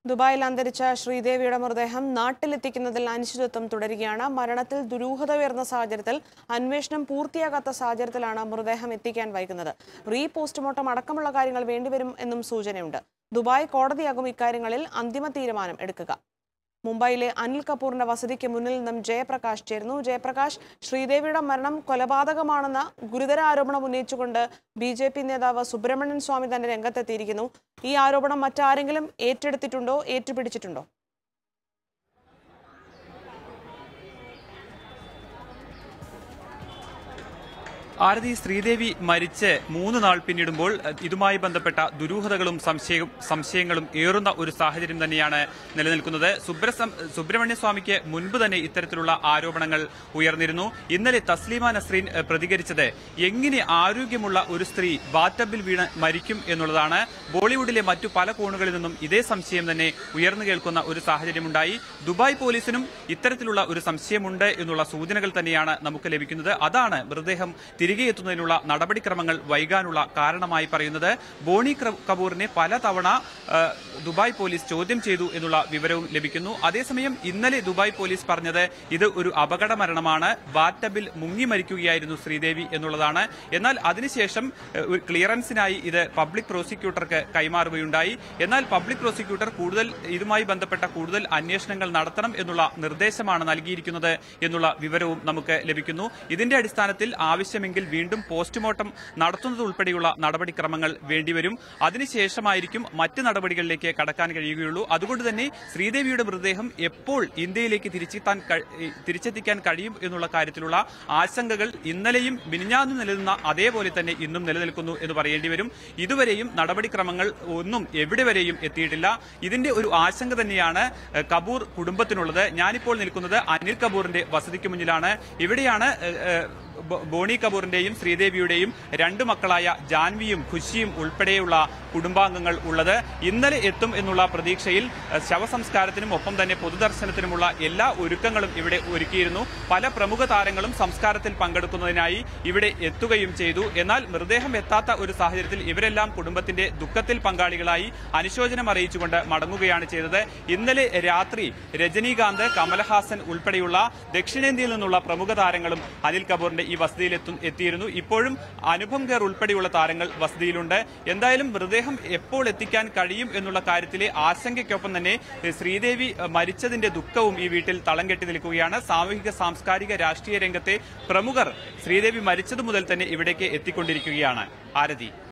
ദുബായിൽ അന്തരിച്ച ശ്രീദേവിയുടെ മൃതദേഹം നാട്ടിലെത്തിക്കുന്നതിൽ അനിശ്ചിതത്വം തുടരുകയാണ് മരണത്തിൽ ദുരൂഹത ഉയർന്ന സാഹചര്യത്തിൽ അന്വേഷണം പൂർത്തിയാകാത്ത സാഹചര്യത്തിലാണ് മൃതദേഹം എത്തിക്കാൻ വൈകുന്നത് റീ പോസ്റ്റ്മോർട്ടം അടക്കമുള്ള കാര്യങ്ങൾ വേണ്ടിവരും എന്നും സൂചനയുണ്ട് ദുബായ് കോടതിയാകും ഇക്കാര്യങ്ങളിൽ അന്തിമ തീരുമാനം എടുക്കുക മുംബൈയിലെ അനിൽ കപൂറിന്റെ വസതിക്ക് മുന്നിൽ നിന്നും ജയപ്രകാശ് ചേരുന്നു ജയപ്രകാശ് ശ്രീദേവിയുടെ മരണം കൊലപാതകമാണെന്ന ഗുരുതര ആരോപണം ഉന്നയിച്ചുകൊണ്ട് ബി ജെ പി നേതാവ് സുബ്രഹ്മണ്യൻ സ്വാമി തന്നെ രംഗത്തെത്തിയിരിക്കുന്നു ഈ ആരോപണം മറ്റാരെങ്കിലും ഏറ്റെടുത്തിട്ടുണ്ടോ ഏറ്റുപിടിച്ചിട്ടുണ്ടോ ആരതി ശ്രീദേവി മരിച്ച് മൂന്ന് നാൾ പിന്നിടുമ്പോൾ അഹ് ഇതുമായി ബന്ധപ്പെട്ട ദുരൂഹതകളും സംശയവും സംശയങ്ങളും ഏറുന്ന ഒരു സാഹചര്യം തന്നെയാണ് നിലനിൽക്കുന്നത് സുബ്രസം സുബ്രഹ്മണ്യ സ്വാമിക്ക് മുൻപ് തന്നെ ഇത്തരത്തിലുള്ള ആരോപണങ്ങൾ ഉയർന്നിരുന്നു ഇന്നലെ തസ്ലീമ നസ്രീൻ അഹ് പ്രതികരിച്ചത് എങ്ങനെ ആരോഗ്യമുള്ള ഒരു സ്ത്രീ ബാറ്റബിൽ വീണ് മരിക്കും എന്നുള്ളതാണ് ബോളിവുഡിലെ മറ്റു പല കോണുകളിൽ നിന്നും ഇതേ സംശയം തന്നെ ഉയർന്നു കേൾക്കുന്ന ഒരു സാഹചര്യമുണ്ടായി ദുബായ് പോലീസിനും ഇത്തരത്തിലുള്ള ഒരു സംശയമുണ്ട് എന്നുള്ള സൂചനകൾ തന്നെയാണ് നമുക്ക് ലഭിക്കുന്നത് അതാണ് മൃതദേഹം തിരികെ എത്തുന്നതിനുള്ള നടപടിക്രമങ്ങൾ വൈകാനുള്ള കാരണമായി പറയുന്നത് ബോണി ക്ര- കപൂറിനെ പലതവണ ആ, ദുബായ് പോലീസ് ചോദ്യം ചെയ്തു എന്നുള്ള വിവരവും ലഭിക്കുന്നു അതേസമയം ഇന്നലെ ദുബായ് പോലീസ് പറഞ്ഞത് ഇത് ഒരു അപകട മരണമാണ് ബാറ്റബിൽ മുങ്ങി മരിക്കുകയായിരുന്നു ശ്രീദേവി എന്നുള്ളതാണ് എന്നാൽ അതിനുശേഷം ഏ, ഒരു ക്ലിയറൻസിനായി ഇത് പബ്ലിക് പ്രോസിക്യൂട്ടർക്ക് കൈമാറുകയുണ്ടായി എന്നാൽ പബ്ലിക് പ്രോസിക്യൂട്ടർ കൂടുതൽ ഇതുമായി ബന്ധപ്പെട്ട കൂടുതൽ അന്വേഷണങ്ങൾ നടത്തണം എന്നുള്ള നിർദ്ദേശമാണ് നൽകിയിരിക്കുന്നത് എന്നുള്ള വിവരവും നമുക്ക് ലഭിക്കുന്നു ഇതിന്റെ അടിസ്ഥാനത്തിൽ ആവശ്യമെങ്കിൽ വീണ്ടും പോസ്റ്റ്മോർട്ടം നടത്തുന്നത് ഉൾപ്പെടെയുള്ള നടപടിക്രമങ്ങൾ വേണ്ടിവരും അതിനുശേഷമായിരിക്കും മറ്റ് നടപടികളിലേക്ക് കടക്കാൻ കഴിയുകയുള്ളൂ അതുകൊണ്ട് തന്നെ ശ്രീദേവിയുടെ മൃതദേഹം എപ്പോൾ ഇന്ത്യയിലേക്ക് തിരിച്ചെത്താൻ കഴി- തിരിച്ചെത്തിക്കാൻ കഴിയും എന്നുള്ള കാര്യത്തിലുള്ള ആശങ്കകൾ ഇന്നലെയും മിനിഞ്ഞാന്നും നിലനിന്ന അതേപോലെ തന്നെ ഇന്നും നിലനിൽക്കുന്നു എന്ന് പറയേണ്ടി വരും ഇതുവരെയും നടപടിക്രമങ്ങൾ ഒന്നും എവിടെ വരെയും എത്തിയിട്ടില്ല ഇതിന്റെ ഒരു ആശങ്ക തന്നെയാണ് ഏഹ്, കപൂർ കുടുംബത്തിനുള്ളത് ഞാനിപ്പോൾ നിൽക്കുന്നത് അനിൽ കപൂറിന്റെ വസതിക്ക് മുന്നിലാണ് ഇവിടെയാണ് ഏഹ്, ഏഹ്, ബോ- ബോണി കപൂറിന്റെയും ശ്രീദേവിയുടെയും രണ്ട് മക്കളായ ജാൻവിയും ഖുഷിയും ഉൾപ്പെടെയുള്ള കുടുംബാംഗങ്ങൾ ഉള്ളത് ഇന്നലെ എത്തും എന്നുള്ള പ്രതീക്ഷയിൽ ഏഹ്, ശവസംസ്കാരത്തിനും ഒപ്പം തന്നെ പൊതുദർശനത്തിനുമുള്ള എല്ലാ ഒരുക്കങ്ങളും ഇവിടെ ഒരുക്കിയിരുന്നു പല പ്രമുഖ താരങ്ങളും സംസ്കാരത്തിൽ പങ്കെടുക്കുന്നതിനായി ഇവിടെ എത്തുകയും ചെയ്തു എന്നാൽ മൃതദേഹം എത്താത്ത ഒരു സാഹചര്യത്തിൽ ഇവരെല്ലാം കുടുംബത്തിന്റെ ദുഃഖത്തിൽ പങ്കാളികളായി അനുശോചനം അറിയിച്ചുകൊണ്ട് മടങ്ങുകയാണ് ചെയ്തത് ഇന്നലെ രാത്രി രജനീകാന്ത് കമലഹാസൻ ഉൾപ്പെടെയുള്ള ദക്ഷിണേന്ത്യയിൽ നിന്നുള്ള പ്രമുഖ താരങ്ങളും അനിൽ കപൂറിന്റെ ഈ വസതിയിൽ എത്തും എത്തിയിരുന്നു ഇപ്പോഴും അനുപം ഖേർ ഉൾപ്പെടെയുള്ള താരങ്ങൾ വസതിയിലുണ്ട് എന്തായാലും മൃതദേഹം എപ്പോൾ എത്തിക്കാൻ കഴിയും എന്നുള്ള കാര്യത്തിലെ ആശങ്കയ്ക്കൊപ്പം തന്നെ ഏഹ്, ശ്രീദേവി ഏഹ്, മരിച്ചതിന്റെ ദുഃഖവും ഈ വീട്ടിൽ തളം കെട്ടി നിൽക്കുകയാണ് സാമൂഹിക സാംസ്കാരിക രാഷ്ട്രീയ രംഗത്തെ പ്രമുഖർ ശ്രീദേവി മരിച്ചതു മുതൽ തന്നെ ഇവിടേക്ക് എത്തിക്കൊണ്ടിരിക്കുകയാണ് ആരതി